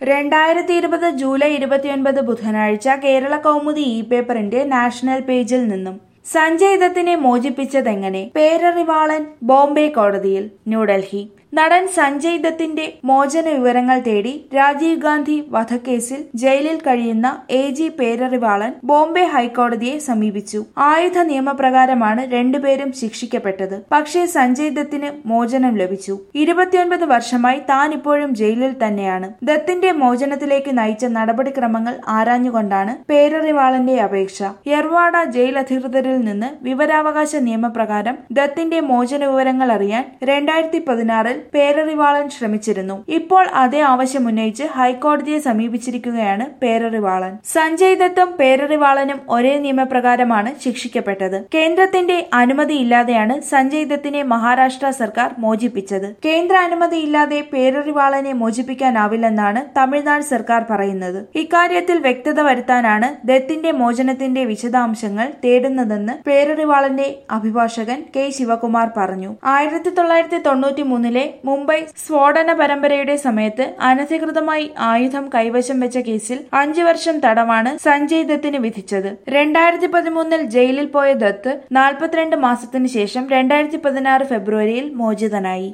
രണ്ടായിരത്തി ഇരുപത് ജൂലൈ ഇരുപത്തിയൊൻപത് ബുധനാഴ്ച കേരള കൗമുദി ഇ പേപ്പറിന്റെ നാഷണൽ പേജിൽ നിന്നും സഞ്ജയ് ദത്തിനെ മോചിപ്പിച്ചതെങ്ങനെ പേരറിവാളൻ ബോംബെ കോടതിയിൽ ന്യൂഡൽഹി നടൻ സഞ്ജയ് ദത്തിന്റെ മോചന വിവരങ്ങൾ തേടി രാജീവ് ഗാന്ധി വധക്കേസിൽ ജയിലിൽ കഴിയുന്ന എ ജി പേരറിവാളൻ ബോംബെ ഹൈക്കോടതിയെ സമീപിച്ചു ആയുധ നിയമപ്രകാരമാണ് രണ്ടുപേരും ശിക്ഷിക്കപ്പെട്ടത് പക്ഷേ സഞ്ജയ് ദത്തിന് മോചനം ലഭിച്ചു ഇരുപത്തിയൊൻപത് വർഷമായി താൻ ഇപ്പോഴും ജയിലിൽ തന്നെയാണ് ദത്തിന്റെ മോചനത്തിലേക്ക് നയിച്ച നടപടിക്രമങ്ങൾ ആരാഞ്ഞുകൊണ്ടാണ് പേരറിവാളന്റെ അപേക്ഷ യർവാഡ ജയിൽ അധികൃതരിൽ നിന്ന് വിവരാവകാശ നിയമപ്രകാരം ദത്തിന്റെ മോചന വിവരങ്ങൾ അറിയാൻ രണ്ടായിരത്തി പതിനാറിൽ പേരറിവാളൻ ശ്രമിച്ചിരുന്നു ഇപ്പോൾ അതേ ആവശ്യം ഉന്നയിച്ച് ഹൈക്കോടതിയെ സമീപിച്ചിരിക്കുകയാണ് പേരറിവാളൻ സഞ്ജയ് ദത്തും പേരറിവാളനും ഒരേ നിയമപ്രകാരമാണ് ശിക്ഷിക്കപ്പെട്ടത് കേന്ദ്രത്തിന്റെ അനുമതിയില്ലാതെയാണ് സഞ്ജയ് ദത്തിനെ മഹാരാഷ്ട്ര സർക്കാർ മോചിപ്പിച്ചത് കേന്ദ്ര അനുമതിയില്ലാതെ പേരറിവാളനെ മോചിപ്പിക്കാനാവില്ലെന്നാണ് തമിഴ്നാട് സർക്കാർ പറയുന്നത് ഇക്കാര്യത്തിൽ വ്യക്തത വരുത്താനാണ് ദത്തിന്റെ മോചനത്തിന്റെ വിശദാംശങ്ങൾ തേടുന്നതെന്ന് പേരറിവാളന്റെ അഭിഭാഷകൻ കെ ശിവകുമാർ പറഞ്ഞു ആയിരത്തി തൊള്ളായിരത്തി തൊണ്ണൂറ്റി മൂന്നിലെ മുംബൈ സ്ഫോടന പരമ്പരയുടെ സമയത്ത് അനധികൃതമായി ആയുധം കൈവശം വെച്ച കേസിൽ അഞ്ചു വർഷം തടവാണ് സഞ്ജയ് ദത്തിന് വിധിച്ചത് രണ്ടായിരത്തി പതിമൂന്നിൽ ജയിലിൽ പോയ ദത്ത് നാൽപ്പത്തിരണ്ട് മാസത്തിനു ശേഷം രണ്ടായിരത്തി പതിനാറ് ഫെബ്രുവരിയിൽ മോചിതനായി